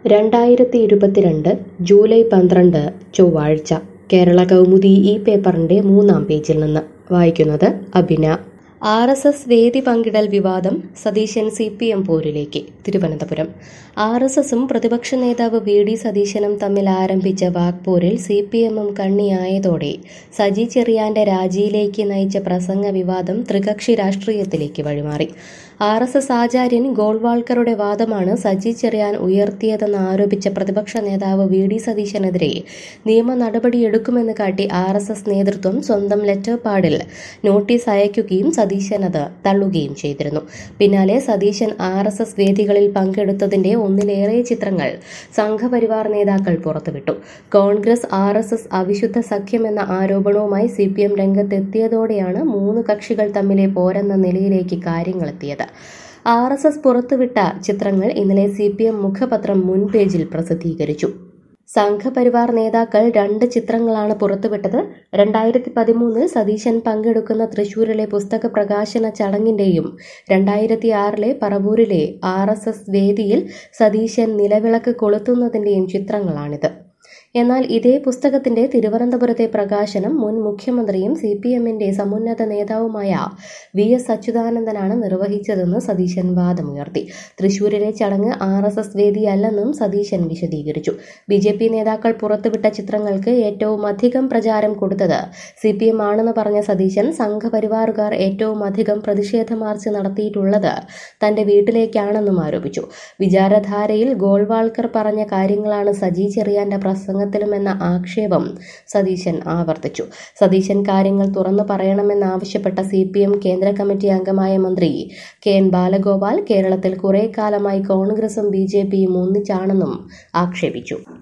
രണ്ടായിരത്തി ഇരുപത്തിരണ്ട് ജൂലൈ പന്ത്രണ്ട് ചൊവ്വാഴ്ച കേരള കൗമുദി ഈ പേപ്പറിന്റെ മൂന്നാം പേജിൽ നിന്ന് വായിക്കുന്നത് അബിന ആർ എസ് എസ് വേദി പങ്കിടൽ വിവാദം സതീശൻ സി പി എം പോരിലേക്ക് തിരുവനന്തപുരം ആർ എസ് എസും പ്രതിപക്ഷ നേതാവ് വി ഡി സതീശനും തമ്മിൽ ആരംഭിച്ച വാക്പോരിൽ സി പി എമ്മും കണ്ണിയായതോടെ സജി ചെറിയാന്റെ രാജിയിലേക്ക് നയിച്ച പ്രസംഗ വിവാദം ത്രികക്ഷി രാഷ്ട്രീയത്തിലേക്ക് വഴിമാറി ആർ എസ് എസ് ആചാര്യൻ ഗോൾവാൾക്കറുടെ വാദമാണ് സജി ചെറിയാൻ ഉയർത്തിയതെന്ന് ആരോപിച്ച പ്രതിപക്ഷ നേതാവ് വി ഡി സതീശനെതിരെ നിയമ നടപടിയെടുക്കുമെന്ന് കാട്ടി ആർ എസ് എസ് നേതൃത്വം സ്വന്തം ലെറ്റർ പാഡിൽ നോട്ടീസ് അയക്കുകയും സതീശൻ അത് തള്ളുകയും ചെയ്തിരുന്നു പിന്നാലെ സതീശൻ ആർ എസ് എസ് വേദികളിൽ പങ്കെടുത്തതിന്റെ ഒന്നിലേറെ ചിത്രങ്ങൾ സംഘപരിവാർ നേതാക്കൾ പുറത്തുവിട്ടു കോൺഗ്രസ് ആർ എസ് എസ് അവിശുദ്ധ സഖ്യമെന്ന ആരോപണവുമായി സി പി എം രംഗത്തെത്തിയതോടെയാണ് മൂന്ന് കക്ഷികൾ തമ്മിലെ പോരെന്ന നിലയിലേക്ക് കാര്യങ്ങളെത്തിയത് ആർ എസ് എസ് പുറത്തുവിട്ട ചിത്രങ്ങൾ ഇന്നലെ സി പി എം മുഖപത്രം മുൻ പേജിൽ പ്രസിദ്ധീകരിച്ചു സംഘപരിവാർ നേതാക്കൾ രണ്ട് ചിത്രങ്ങളാണ് പുറത്തുവിട്ടത് രണ്ടായിരത്തി പതിമൂന്നിൽ സതീശൻ പങ്കെടുക്കുന്ന തൃശൂരിലെ പുസ്തക പ്രകാശന ചടങ്ങിന്റെയും രണ്ടായിരത്തി ആറിലെ പറവൂരിലെ ആർ എസ് എസ് വേദിയിൽ സതീശൻ നിലവിളക്ക് കൊളുത്തുന്നതിന്റെയും ചിത്രങ്ങളാണിത് എന്നാൽ ഇതേ പുസ്തകത്തിന്റെ തിരുവനന്തപുരത്തെ പ്രകാശനം മുൻ മുഖ്യമന്ത്രിയും സി പി എമ്മിന്റെ സമുന്നത നേതാവുമായ വി എസ് അച്യുതാനന്ദനാണ് നിർവഹിച്ചതെന്ന് സതീശൻ വാദമുയർത്തി തൃശൂരിലെ ചടങ്ങ് ആർ എസ് എസ് വേദിയല്ലെന്നും സതീശൻ വിശദീകരിച്ചു ബി ജെ പി നേതാക്കൾ പുറത്തുവിട്ട ചിത്രങ്ങൾക്ക് ഏറ്റവും അധികം പ്രചാരം കൊടുത്തത് സി പി എം ആണെന്ന് പറഞ്ഞ സതീശൻ സംഘപരിവാറുകാർ ഏറ്റവും അധികം പ്രതിഷേധ മാർച്ച് നടത്തിയിട്ടുള്ളത് തന്റെ വീട്ടിലേക്കാണെന്നും ആരോപിച്ചു വിചാരധാരയിൽ ഗോൾവാൾക്കർ പറഞ്ഞ കാര്യങ്ങളാണ് സജി ചെറിയാന്റെ പ്രസംഗത്തിലുമെന്ന ആക്ഷേപം സതീശൻ ആവർത്തിച്ചു സതീശൻ കാര്യങ്ങൾ തുറന്നു പറയണമെന്നാവശ്യപ്പെട്ട സി പി എം കേന്ദ്ര കമ്മിറ്റി അംഗമായ മന്ത്രി കെ എൻ ബാലഗോപാൽ കേരളത്തിൽ കുറെ കാലമായി കോൺഗ്രസും ബി ജെ പിയും ഒന്നിച്ചാണെന്നും ആക്ഷേപിച്ചു